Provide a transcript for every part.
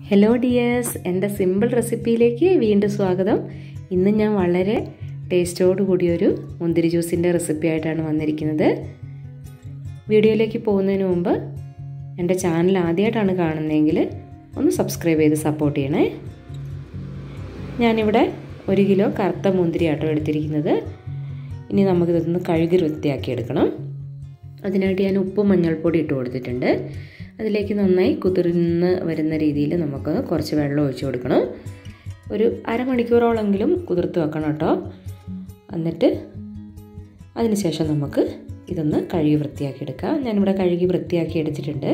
hello dears simple സിമ്പിൾ റെസിപ്പിയിലേക്ക് വീണ്ടും സ്വാഗതം ഇന്ന് ഞാൻ വളരെ ടേസ്റ്റോട് കൂടിയൊരു മുന്തിരി ജ്യൂസിൻ്റെ റെസിപ്പി ആയിട്ടാണ് വന്നിരിക്കുന്നത് വീഡിയോയിലേക്ക് പോകുന്നതിന് മുമ്പ് എൻ്റെ ചാനൽ ആദ്യമായിട്ടാണ് കാണുന്നതെങ്കിൽ ഒന്ന് സബ്സ്ക്രൈബ് ചെയ്ത് സപ്പോർട്ട് ചെയ്യണേ ഞാനിവിടെ ഒരു കിലോ കറുത്ത മുന്തിരി ആട്ടോ എടുത്തിരിക്കുന്നത് ഇനി നമുക്കിതൊന്ന് കഴുകി വൃത്തിയാക്കി എടുക്കണം അതിനായിട്ട് ഞാൻ ഉപ്പും മഞ്ഞൾപ്പൊടി ഇട്ട് കൊടുത്തിട്ടുണ്ട് അതിലേക്ക് നന്നായി കുതിർന്ന് വരുന്ന രീതിയിൽ നമുക്ക് കുറച്ച് വെള്ളം ഒഴിച്ചു കൊടുക്കണം ഒരു അരമണിക്കൂറോളെങ്കിലും കുതിർത്ത് വെക്കണം കേട്ടോ എന്നിട്ട് അതിനുശേഷം നമുക്ക് ഇതൊന്ന് കഴുകി വൃത്തിയാക്കി എടുക്കാം ഞാനിവിടെ കഴുകി വൃത്തിയാക്കി എടുത്തിട്ടുണ്ട്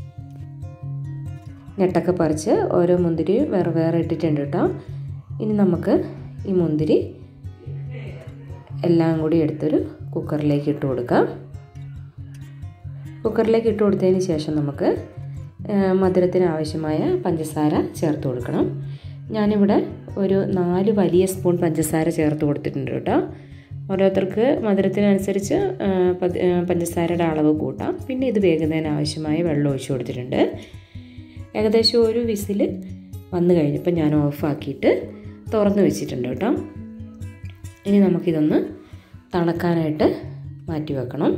നെട്ടൊക്കെ പറിച്ച് ഓരോ മുന്തിരി വേറെ വേറെ ഇട്ടിട്ടുണ്ട് കേട്ടോ ഇനി നമുക്ക് ഈ മുന്തിരി എല്ലാം കൂടി എടുത്തൊരു കുക്കറിലേക്ക് ഇട്ട് കൊടുക്കാം കുക്കറിലേക്ക് ഇട്ട് കൊടുത്തതിന് ശേഷം നമുക്ക് മധുരത്തിന് ആവശ്യമായ പഞ്ചസാര ചേർത്ത് കൊടുക്കണം ഞാനിവിടെ ഒരു നാല് വലിയ സ്പൂൺ പഞ്ചസാര ചേർത്ത് കൊടുത്തിട്ടുണ്ട് കേട്ടോ ഓരോരുത്തർക്ക് മധുരത്തിനനുസരിച്ച് പഞ്ചസാരയുടെ അളവ് കൂട്ടാം പിന്നെ ഇത് വേകുന്നതിന് ആവശ്യമായ വെള്ളം ഒഴിച്ചു കൊടുത്തിട്ടുണ്ട് ഏകദേശം ഒരു വിസിൽ വന്നു കഴിഞ്ഞപ്പോൾ ഞാൻ ഓഫാക്കിയിട്ട് തുറന്ന് വെച്ചിട്ടുണ്ട് കേട്ടോ ഇനി നമുക്കിതൊന്ന് തണുക്കാനായിട്ട് മാറ്റി വെക്കണം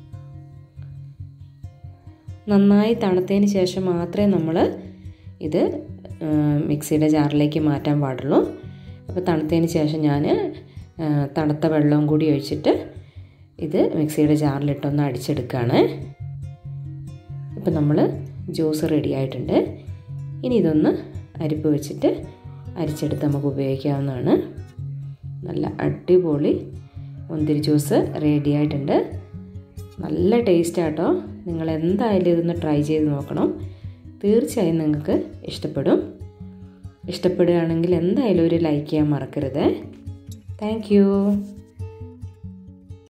നന്നായി തണുത്തതിന് ശേഷം മാത്രമേ നമ്മൾ ഇത് മിക്സിയുടെ ജാറിലേക്ക് മാറ്റാൻ പാടുള്ളൂ അപ്പോൾ തണുത്തതിന് ശേഷം ഞാൻ തണുത്ത വെള്ളവും കൂടി ഒഴിച്ചിട്ട് ഇത് മിക്സിയുടെ ജാറിലിട്ടൊന്ന് അടിച്ചെടുക്കുകയാണ് ഇപ്പം നമ്മൾ ജ്യൂസ് റെഡി ആയിട്ടുണ്ട് ഇനി ഇതൊന്ന് അരിപ്പ് വെച്ചിട്ട് അരിച്ചെടുത്ത് നമുക്ക് ഉപയോഗിക്കാവുന്നതാണ് നല്ല അടിപൊളി മുന്തിരി ജ്യൂസ് റെഡി ആയിട്ടുണ്ട് നല്ല ടേസ്റ്റ് ആട്ടോ നിങ്ങൾ എന്തായാലും ഇതൊന്ന് ട്രൈ ചെയ്ത് നോക്കണം തീർച്ചയായും നിങ്ങൾക്ക് ഇഷ്ടപ്പെടും ഇഷ്ടപ്പെടുകയാണെങ്കിൽ എന്തായാലും ഒരു ലൈക്ക് ചെയ്യാൻ മറക്കരുത് താങ്ക്